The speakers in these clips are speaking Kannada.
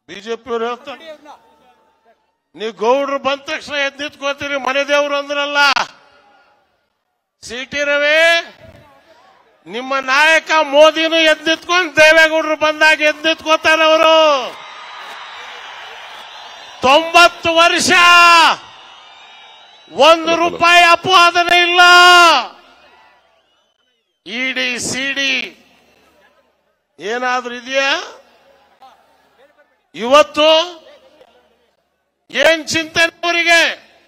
ಬಿಜೆಪಿಯವ್ರು ಹೇಳ್ತಾರೆ ನೀವು ಗೌಡ್ರು ಬಂದ ತಕ್ಷಣ ಎದ್ದು ನಿಂತ್ಕೋತೀರಿ ಮನೆ ದೇವ್ರು ಅಂದ್ರಲ್ಲ ಸಿಟಿ ರವಿ ನಿಮ್ಮ ನಾಯಕ ಮೋದಿನೂ ಎದ್ದು ನಿಂತ್ಕೊಂಡು ದೇವೇಗೌಡರು ಬಂದಾಗ ಎದ್ದು ನಿಂತ್ಕೋತಾರೆ ಅವರು ತೊಂಬತ್ತು ವರ್ಷ ಒಂದು ರೂಪಾಯಿ ಅಪವಾದನೆ ಇಲ್ಲ ಇಡಿ ಸಿಡಿ ಏನಾದ್ರೂ ಇದೆಯಾ ಇವತ್ತು ಏನ್ ಚಿಂತೆ ಅವರಿಗೆ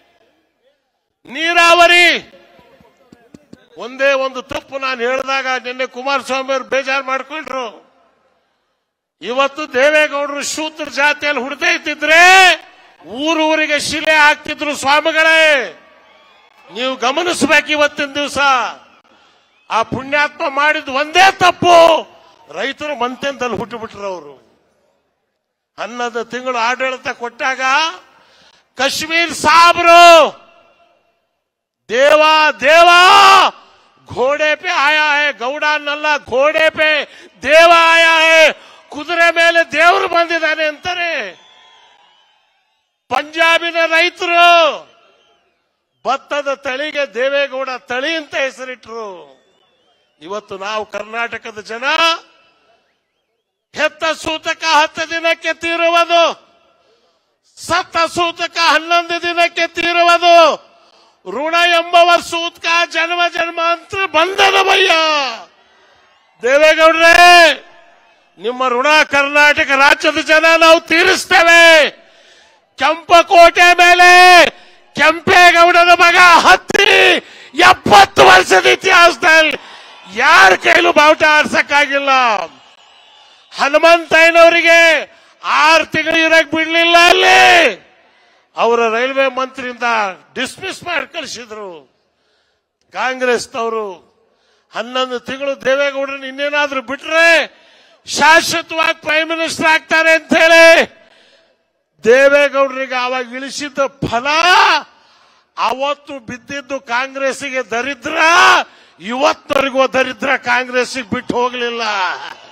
ನೀರಾವರಿ ಒಂದೇ ಒಂದು ತಪ್ಪು ನಾನು ಹೇಳಿದಾಗ ನಿನ್ನೆ ಕುಮಾರಸ್ವಾಮಿ ಅವರು ಬೇಜಾರು ಮಾಡ್ಕೊಂಡ್ರು ಇವತ್ತು ದೇವೇಗೌಡರು ಶೂದ್ರ ಜಾತಿಯಲ್ಲಿ ಹುಡ್ತಾ ಇದ್ದಿದ್ರೆ ಊರೂರಿಗೆ ಶಿಲೆ ಹಾಕ್ತಿದ್ರು ಸ್ವಾಮಿಗಳೇ ನೀವು ಗಮನಿಸ್ಬೇಕು ಇವತ್ತಿನ ದಿವಸ ಆ ಪುಣ್ಯಾತ್ಮ ಮಾಡಿದ ಒಂದೇ ತಪ್ಪು ರೈತರು ಮಂತೆಂದಲ್ಲಿ ಹುಟ್ಟುಬಿಟ್ರು ಅವರು ಹನ್ನೊಂದು ತಿಂಗಳು ಆಡಳಿತ ಕೊಟ್ಟಾಗ ಕಾಶ್ಮೀರ್ ಸಾಬ್ರು ದೇವಾ ದೇವಾ ಘೋಡೆ ಪೆ ಆಯಾ ಹೇ ಗೌಡ ಅನ್ನಲ್ಲ ಘೋಡೆ ಪೆ ದೇವ ಆಯಾ ಹೇ ಕುದುರೆ ಮೇಲೆ ದೇವರು ಬಂದಿದ್ದಾನೆ ಅಂತಾರೆ ಪಂಜಾಬಿನ ರೈತರು ಭತ್ತದ ತಳಿಗೆ ದೇವೇಗೌಡ ತಳಿ ಅಂತ ಹೆಸರಿಟ್ರು ಇವತ್ತು ನಾವು ಕರ್ನಾಟಕದ ಜನ ಹೆತ್ತ ಸೂತಕ ಹತ್ತು ದಿನಕ್ಕೆ ತೀರುವುದು ಸತ್ತ ಸೂತಕ ಹನ್ನೊಂದು ದಿನಕ್ಕೆ ತೀರುವುದು ಋಣ ಎಂಬವ ಸೂತಕ ಜನ್ಮ ಜನ್ಮಾಂತರ ಬಂಧನವಯ್ಯ ದೇವೇಗೌಡ್ರೆ ನಿಮ್ಮ ಋಣ ಕರ್ನಾಟಕ ರಾಜ್ಯದ ಜನ ನಾವು ತೀರಿಸ್ತೇವೆ ಕೆಂಪಕೋಟೆ ಮೇಲೆ ಕೆಂಪೇಗೌಡನ ಮಗ ಹತ್ತಿ ಎಪ್ಪತ್ತು ವರ್ಷದ ಇತಿಹಾಸದಲ್ಲಿ ಯಾರ ಕೈಲೂ ಬಾವುಟ ಆಡ್ಸಕ್ಕಾಗಿಲ್ಲ ಹನುಮಂತಯ್ಯನವರಿಗೆ ಆರು ತಿಂಗಳು ಇರಕ್ ಬಿಡ್ಲಿಲ್ಲ ಅಲ್ಲಿ ಅವರ ರೈಲ್ವೆ ಮಂತ್ರಿಯಿಂದ ಡಿಸ್ಮಿಸ್ ಮಾಡಿ ಕಳಿಸಿದ್ರು ಕಾಂಗ್ರೆಸ್ನವರು ಹನ್ನೊಂದು ತಿಂಗಳು ದೇವೇಗೌಡರನ್ನ ಇನ್ನೇನಾದ್ರೂ ಬಿಟ್ರೆ ಶಾಶ್ವತವಾಗಿ ಪ್ರೈಮ್ ಮಿನಿಸ್ಟರ್ ಆಗ್ತಾರೆ ಅಂತ ಹೇಳಿ ದೇವೇಗೌಡರಿಗೆ ಆವಾಗ ಇಳಿಸಿದ್ದ ಫಲ ಅವತ್ತು ಬಿದ್ದಿದ್ದು ಕಾಂಗ್ರೆಸ್ಸಿಗೆ ದರಿದ್ರ ಇವತ್ತವರೆಗೂ ದರಿದ್ರ ಕಾಂಗ್ರೆಸ್ಸಿಗೆ ಬಿಟ್ಟು ಹೋಗಲಿಲ್ಲ